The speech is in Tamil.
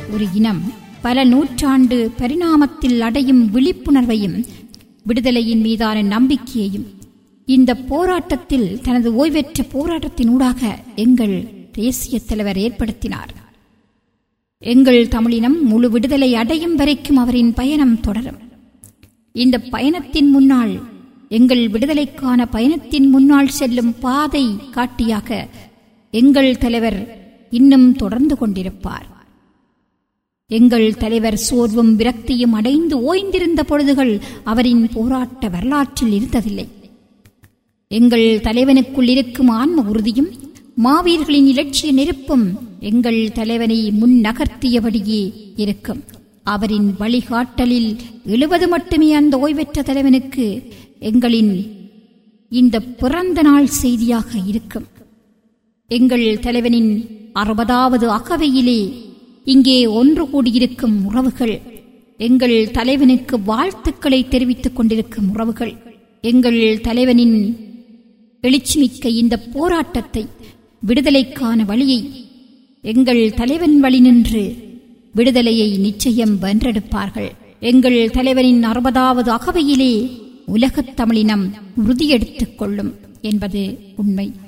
ஒரு இனம் பல நூற்றாண்டு பரிணாமத்தில் அடையும் விழிப்புணர்வையும் விடுதலையின் மீதான நம்பிக்கையையும் இந்த போராட்டத்தில் தனது ஓய்வெற்ற போராட்டத்தினூடாக எங்கள் தேசிய தலைவர் ஏற்படுத்தினார் எங்கள் தமிழினம் முழு விடுதலை அடையும் வரைக்கும் அவரின் பயணம் தொடரும் இந்த பயணத்தின் முன்னால் எங்கள் விடுதலைக்கான பயணத்தின் முன்னால் செல்லும் பாதை காட்டியாக எங்கள் தலைவர் இன்னும் தொடர்ந்து கொண்டிருப்பார் எங்கள் தலைவர் சோர்வும் விரக்தியும் அடைந்து ஓய்ந்திருந்த பொழுதுகள் அவரின் போராட்ட வரலாற்றில் இருந்ததில்லை எங்கள் தலைவனுக்குள் இருக்கும் ஆன்ம உறுதியும் மாவீர்களின் இலட்சிய நெருப்பும் எங்கள் தலைவனை முன் நகர்த்தியபடியே இருக்கும் அவரின் வழிகாட்டலில் எழுவது மட்டுமே அந்த ஓய்வெற்ற தலைவனுக்கு எங்களின் இந்த பிறந்த நாள் செய்தியாக இருக்கும் எங்கள் தலைவனின் அறுபதாவது அகவையிலே இங்கே ஒன்று கூடியிருக்கும் உறவுகள் எங்கள் தலைவனுக்கு வாழ்த்துக்களை தெரிவித்துக் கொண்டிருக்கும் உறவுகள் எங்கள் தலைவனின் எழுச்சிமிக்க இந்த போராட்டத்தை விடுதலைக்கான வழியை எங்கள் தலைவன் வழி நின்று விடுதலையை நிச்சயம் வென்றெடுப்பார்கள் எங்கள் தலைவனின் அறுபதாவது அகவையிலே உலகத் தமிழினம் உறுதியெடுத்துக் கொள்ளும் என்பது உண்மை